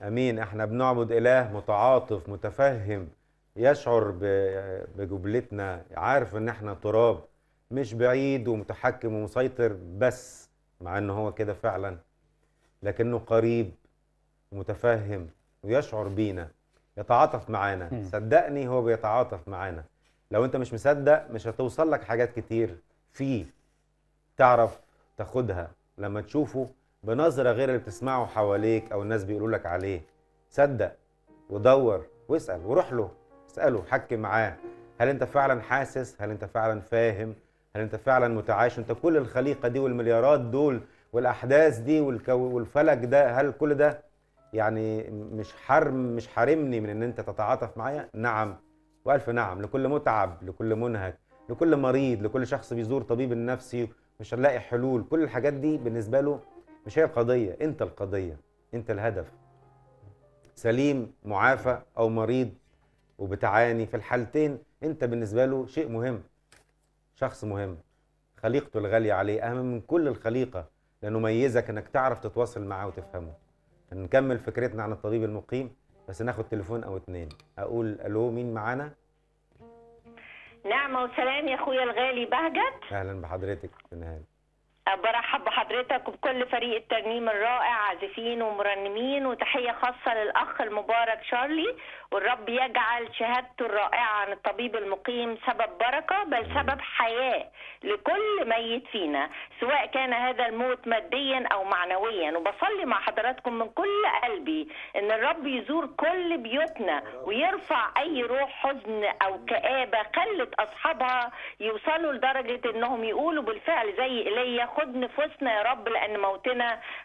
امين احنا بنعبد اله متعاطف متفهم يشعر ب- بجبلتنا عارف ان احنا تراب مش بعيد ومتحكم ومسيطر بس مع انه هو كده فعلا لكنه قريب ومتفهم ويشعر بينا يتعاطف معانا مم. صدقني هو بيتعاطف معانا لو انت مش مصدق مش هتوصل لك حاجات كتير فيه تعرف تاخدها لما تشوفه بنظرة غير اللي بتسمعه حواليك او الناس بيقولوا لك عليه صدق ودور واسأل وروح له اسأله حكي معاه هل انت فعلا حاسس هل انت فعلا فاهم هل انت فعلا متعايش انت كل الخليقة دي والمليارات دول والاحداث دي والكو والفلك ده هل كل ده يعني مش حرم مش حارمني من ان انت تتعاطف معايا نعم والف نعم لكل متعب لكل منهك لكل مريض لكل شخص بيزور طبيب النفسي مش هنلاقي حلول كل الحاجات دي بالنسبه له مش هي القضيه انت القضيه انت الهدف سليم معافى او مريض وبتعاني في الحالتين انت بالنسبه له شيء مهم شخص مهم خليقته الغاليه عليه اهم من كل الخليقه لانه ميزك انك تعرف تتواصل معاه وتفهمه نكمل فكرتنا عن الطبيب المقيم بس ناخد تليفون او اتنين اقول الو مين معانا نعمة وسلام يا اخويا الغالي بهجت اهلا بحضرتك في النهايه برحب بحضرتك وبكل فريق الترنيم الرائع عازفين ومرنمين وتحية خاصة للأخ المبارك شارلي والرب يجعل شهادته الرائعة عن الطبيب المقيم سبب بركة بل سبب حياة لكل ميت فينا سواء كان هذا الموت ماديا أو معنويا وبصلي مع حضراتكم من كل قلبي إن الرب يزور كل بيوتنا ويرفع أي روح حزن أو كآبة خلت أصحابها يوصلوا لدرجة إنهم يقولوا بالفعل زي إيليا خد نفوسنا يا رب لأن موتنا